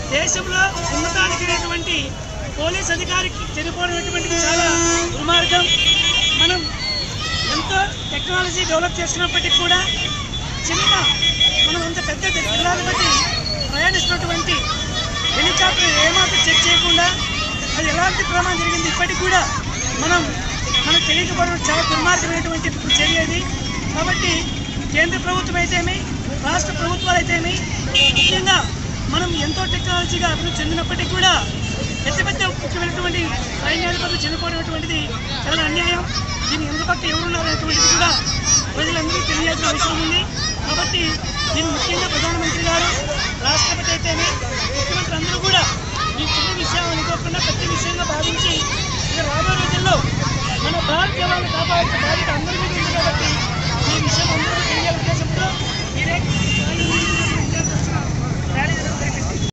దేశంలో ఉన్నతాధికారైనటువంటి పోలీస్ అధికారికి చనిపోవడం అటువంటిది చాలా దుర్మార్గం మనం ఎంతో టెక్నాలజీ డెవలప్ చేస్తున్నప్పటికీ కూడా చిన్న మనం అంత పెద్ద జిల్లాను బట్టి ప్రయాణిస్తున్నటువంటి హెలికాప్టర్ ఏమాత్రం చెక్ చేయకుండా అది ఎలాంటి ప్రమాదం జరిగింది ఇప్పటికి కూడా మనం మనకు తెలియకపోవడం చాలా దుర్మార్గమైనటువంటి చర్య ఇది కాబట్టి కేంద్ర ప్రభుత్వం అయితేమి రాష్ట్ర ప్రభుత్వాలు అయితేమి ముఖ్యంగా మనం ఎంతో టెక్నాలజీగా అభివృద్ధి చెందినప్పటికీ కూడా పెద్ద పెద్ద ముఖ్యమైనటువంటి సైన్యాధిపతులు చనిపోవడం అటువంటిది చాలా అన్యాయం దీని ఎందుకు పక్క ఎవరున్నారు అనేటువంటిది కూడా ప్రజలందరికీ తెలియాల్సిన అవసరం ఉంది కాబట్టి దీన్ని ముఖ్యంగా ప్రధానమంత్రి గారు రాష్ట్రపతి అయితేనే ముఖ్యమంత్రి అందరూ కూడా ఈ చిన్న విషయం అనుకోకుండా పెద్ద విషయంగా భావించి ఇక రాబోయే రోజుల్లో మన భారత జవాన్లు కాపాడాల్సిన బాధ్యత అందరి మీద ఉంది కాబట్టి ఈ విషయం అందరికీ తెలియాల ఉద్దేశంతో